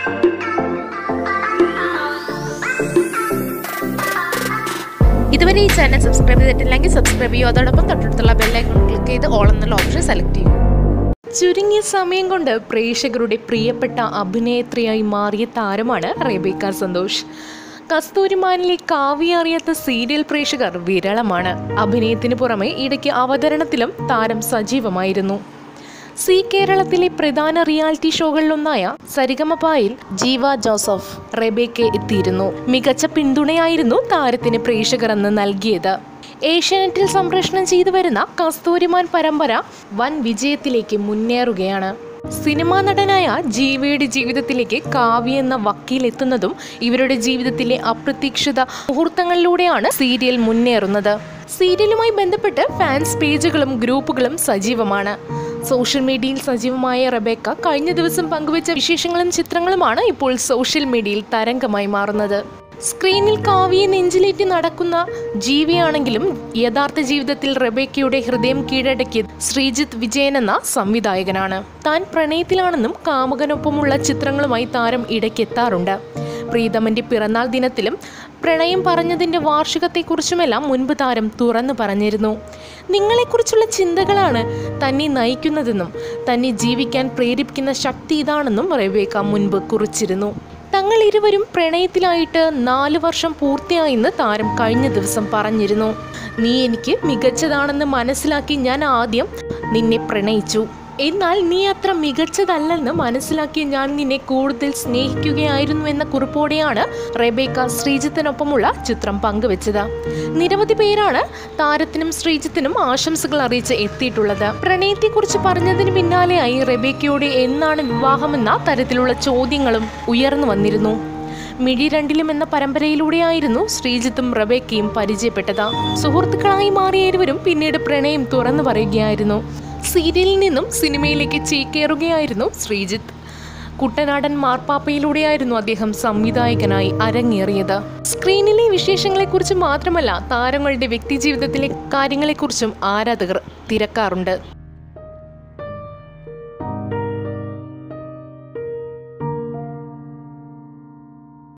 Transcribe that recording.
ഇതുവരെ ഈ channel subscribe ചെയ്തിട്ടില്ലെങ്കിൽ സബ്സ്ക്രൈബ് ചെയ്യൂ അതോടൊപ്പം തൊട്ടടുത്തുള്ള ബെല്ലൈക്കൺ ക്ലിക്ക് ചെയ്ത് ഓൾ എന്നുള്ള ഓപ്ഷൻ സെലക്ട് ചെയ്യൂ ചുരുങ്ങിയ സമയം കൊണ്ട് പ്രേക്ഷകരുടെ പ്രിയപ്പെട്ട അഭിനേത്രിയായി മാറിയ താരമാണ് റേബേക്ക സന്തോഷ് കസ്തൂരിമാനിലെ കാവ്യ അറിയാത്ത സീരിയൽ പ്രേക്ഷകർ വിരളമാണ് അഭിനയത്തിന് പുറമെ ഇടയ്ക്ക് അവതരണത്തിലും താരം സജീവമായിരുന്നു സി കേരളത്തിലെ പ്രധാന റിയാലിറ്റി ഷോകളിലൊന്നായ സരിഗമപായിൽ ജീവ ജോസഫ് റെബേക്കെ എത്തിയിരുന്നു മികച്ച പിന്തുണയായിരുന്നു താരത്തിന് പ്രേക്ഷകർ അന്ന് നൽകിയത് ഏഷ്യാനെറ്റിൽ സംപ്രേഷണം ചെയ്തു വരുന്ന കസ്തൂരിമാൻ പരമ്പര വൻ വിജയത്തിലേക്ക് മുന്നേറുകയാണ് സിനിമാ നടനായ ജീവയുടെ ജീവിതത്തിലേക്ക് കാവ്യ എന്ന വക്കീൽ എത്തുന്നതും ഇവരുടെ ജീവിതത്തിലെ അപ്രതീക്ഷിത മുഹൂർത്തങ്ങളിലൂടെയാണ് സീരിയൽ മുന്നേറുന്നത് സീരിയലുമായി ബന്ധപ്പെട്ട് ഫാൻസ് പേജുകളും ഗ്രൂപ്പുകളും സജീവമാണ് സോഷ്യൽ മീഡിയയിൽ സജീവമായ റബേക്ക കഴിഞ്ഞ ദിവസം പങ്കുവച്ച വിശേഷങ്ങളും ചിത്രങ്ങളുമാണ് ഇപ്പോൾ സോഷ്യൽ മീഡിയയിൽ തരംഗമായി മാറുന്നത് സ്ക്രീനിൽ കാവ്യെ നെഞ്ചിലേറ്റി നടക്കുന്ന ജീവിയാണെങ്കിലും യഥാർത്ഥ ജീവിതത്തിൽ റബേക്കയുടെ ഹൃദയം കീഴടക്കിയത് ശ്രീജിത്ത് വിജയൻ എന്ന സംവിധായകനാണ് താൻ പ്രണയത്തിലാണെന്നും കാമുകനൊപ്പമുള്ള ചിത്രങ്ങളുമായി താരം ഇടയ്ക്കെത്താറുണ്ട് പ്രീതമന്റെ പിറന്നാൾ ദിനത്തിലും പ്രണയം പറഞ്ഞതിൻ്റെ വാർഷികത്തെക്കുറിച്ചുമെല്ലാം മുൻപ് താരം തുറന്നു പറഞ്ഞിരുന്നു നിങ്ങളെക്കുറിച്ചുള്ള ചിന്തകളാണ് തന്നെ നയിക്കുന്നതെന്നും തന്നെ ജീവിക്കാൻ പ്രേരിപ്പിക്കുന്ന ശക്തി ഇതാണെന്നും റെബേക്ക മുൻപ് കുറിച്ചിരുന്നു തങ്ങൾ ഇരുവരും പ്രണയത്തിലായിട്ട് നാല് വർഷം പൂർത്തിയായെന്ന് താരം കഴിഞ്ഞ ദിവസം പറഞ്ഞിരുന്നു നീ എനിക്ക് മികച്ചതാണെന്ന് മനസ്സിലാക്കി ഞാൻ ആദ്യം നിന്നെ പ്രണയിച്ചു എന്നാൽ നീ അത്ര മികച്ചതല്ലെന്ന് മനസ്സിലാക്കി ഞാൻ നിന്നെ കൂടുതൽ സ്നേഹിക്കുകയായിരുന്നു എന്ന കുറിപ്പോടെയാണ് റെബേക്ക ശ്രീജിത്തിനൊപ്പമുള്ള ചിത്രം പങ്കുവച്ചത് നിരവധി പേരാണ് താരത്തിനും ശ്രീജിത്തിനും ആശംസകൾ അറിയിച്ച് എത്തിയിട്ടുള്ളത് പ്രണയത്തെക്കുറിച്ച് പറഞ്ഞതിന് പിന്നാലെയായി റെബേക്കയുടെ എന്നാണ് വിവാഹമെന്ന തരത്തിലുള്ള ചോദ്യങ്ങളും ഉയർന്നു വന്നിരുന്നു മിഴി രണ്ടിലും എന്ന പരമ്പരയിലൂടെയായിരുന്നു ശ്രീജിത്തും റബേക്കയും പരിചയപ്പെട്ടത് സുഹൃത്തുക്കളായി മാറിയ ഇരുവരും പിന്നീട് പ്രണയം തുറന്നു പറയുകയായിരുന്നു സീരിയലിൽ നിന്നും സിനിമയിലേക്ക് ചേക്കേറുകയായിരുന്നു ശ്രീജിത്ത് കുട്ടനാടൻ മാർപ്പാപ്പയിലൂടെയായിരുന്നു അദ്ദേഹം സംവിധായകനായി അരങ്ങേറിയത് സ്ക്രീനിലെ വിശേഷങ്ങളെക്കുറിച്ച് മാത്രമല്ല താരങ്ങളുടെ വ്യക്തിജീവിതത്തിലെ കാര്യങ്ങളെക്കുറിച്ചും ആരാധകർ തിരക്കാറുണ്ട്